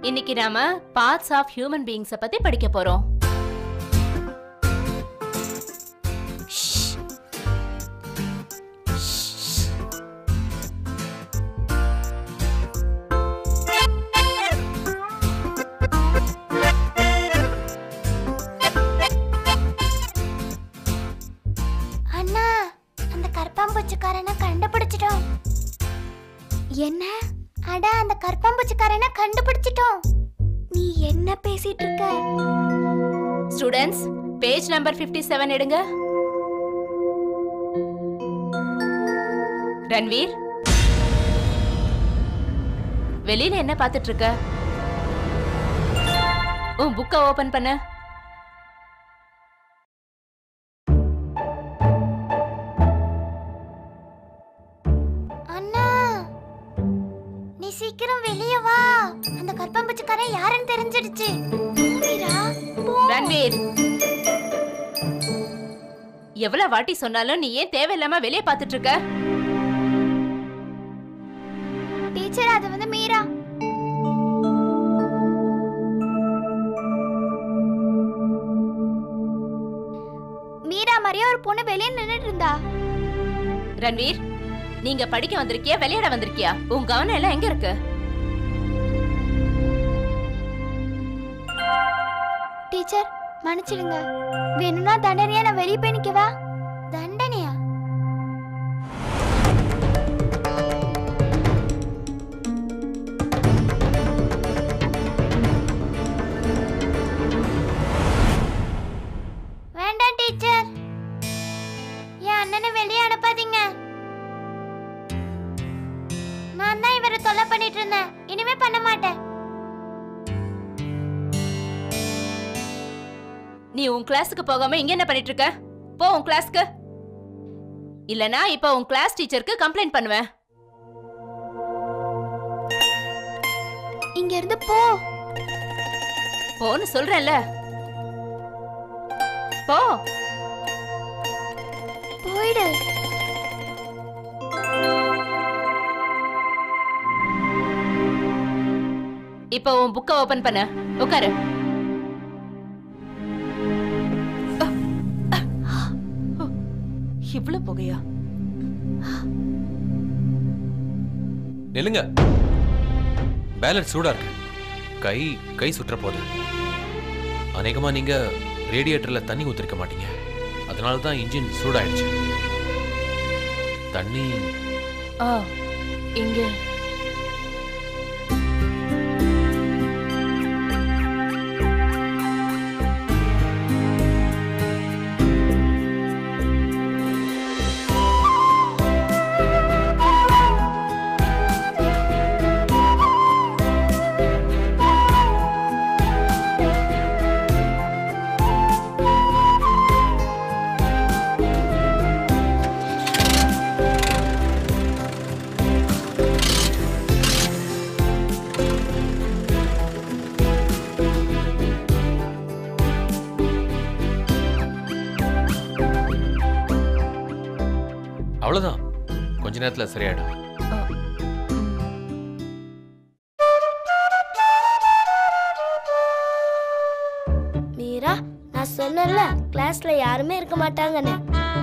இன்னைக்கு நாம parts of human பீயிங்ஸ பத்தி படிக்க போறோம் அண்ணா அந்த கற்பாம்பூச்சிக்காரனை கண்டுபிடிச்சிட்டோம் என்ன அட அந்த கற்பாம்பூச்சிக்காரனை கண்டுபிடிச்சிட்டோம் நீ என்ன பேசிட்டு இருக்க ஸ்டூடெண்ட்ஸ் பேஜ் நம்பர் 57 செவன் எடுங்க ரன்வீர் வெளியில என்ன பார்த்துட்டு இருக்க உன் புக்கை ஓபன் பண்ண அண்ணா நீ சீக்கிரம் வெளியே வா அந்த கற்பாம்பூச்சிக்காரன் யாருன்னு தெரிஞ்சிடுச்சு மீரா, போ. ரன்வீர் எவ்வளவு வாட்டி சொன்னாலும் நீ ஏன் தேவையில்லாம வெளியே பார்த்துட்டு இருக்க டீச்சர் அது வந்து மீரா மீரா மாதிரியே ஒரு பொண்ணு வெளியே நின்னுட்டு இருந்தா ரன்வீர் நீங்க படிக்க வந்திருக்கியா விளையாட வந்திருக்கியா உன் கவனம் எல்லாம் எங்க இருக்கு டீச்சர் மன்னிச்சிடுங்க வேணும்னா தண்டனையா நான் வெளியே போய் நிக்கவா தண்டனையா வேண்டாம் டீச்சர் என் அண்ணனை வெளியே அனுப்பாதீங்க நான் தான் இவரை தொல்லை பண்ணிட்டு இருந்தேன் இனிமே பண்ண மாட்டேன் நீ உன் கிளாஸுக்கு போகாம இங்க என்ன பண்ணிட்டு இருக்க போ உன் கிளாஸ்க்கு இல்லனா இப்ப உன் கிளாஸ் டீச்சருக்கு கம்ப்ளைண்ட் பண்ணுவேன் இங்க இருந்து போ போன்னு சொல்றேன்ல போ போயிடு இப்ப உன் புக்கை ஓபன் பண்ண உட்காரு இவ்ளோ புகையா நில்லுங்க பேலட் சூடா இருக்கு கை கை சுற்ற போகுது அநேகமா நீங்க ரேடியேட்டர்ல தண்ணி ஊத்திருக்க மாட்டீங்க அதனால தான் இன்ஜின் சூடாயிடுச்சு தண்ணி ஆ இங்க அவ்வளவுதான் கொஞ்ச நேரத்துல சரியாயிடும் மீரா நான் சொன்னேன்ல கிளாஸ்ல யாருமே இருக்க மாட்டாங்கன்னு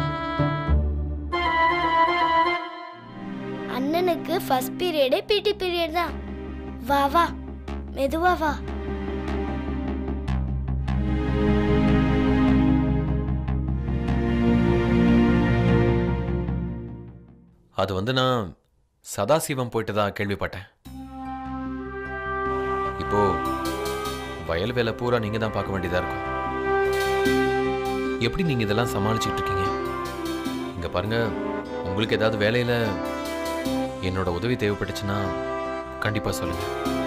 அண்ணனுக்கு ஃபர்ஸ்ட் பீரியடே பிடி பீரியட் தான் வா வா மெதுவா வா அது வந்து நான் சதாசிவம் போயிட்டு தான் கேள்விப்பட்டேன் இப்போ வயல் வேலை பூரா நீங்க தான் பார்க்க வேண்டியதா இருக்கும் எப்படி நீங்க இதெல்லாம் சமாளிச்சிட்டு இருக்கீங்க இங்க பாருங்க உங்களுக்கு ஏதாவது வேலையில என்னோட உதவி தேவைப்பட்டுச்சுன்னா கண்டிப்பா சொல்லுங்க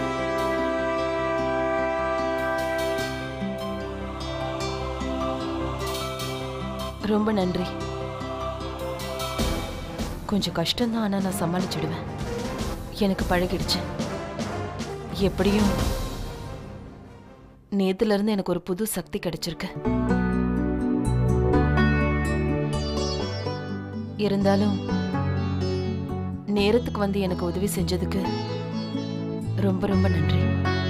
ரொம்ப நன்றி கொஞ்சம் கஷ்டம்தான் ஆனா நான் சமாளிச்சிடுவேன் எனக்கு பழகிடுச்சு எப்படியும் நேத்துல இருந்து எனக்கு ஒரு புது சக்தி கிடைச்சிருக்கு இருந்தாலும் நேரத்துக்கு வந்து எனக்கு உதவி செஞ்சதுக்கு ரொம்ப ரொம்ப நன்றி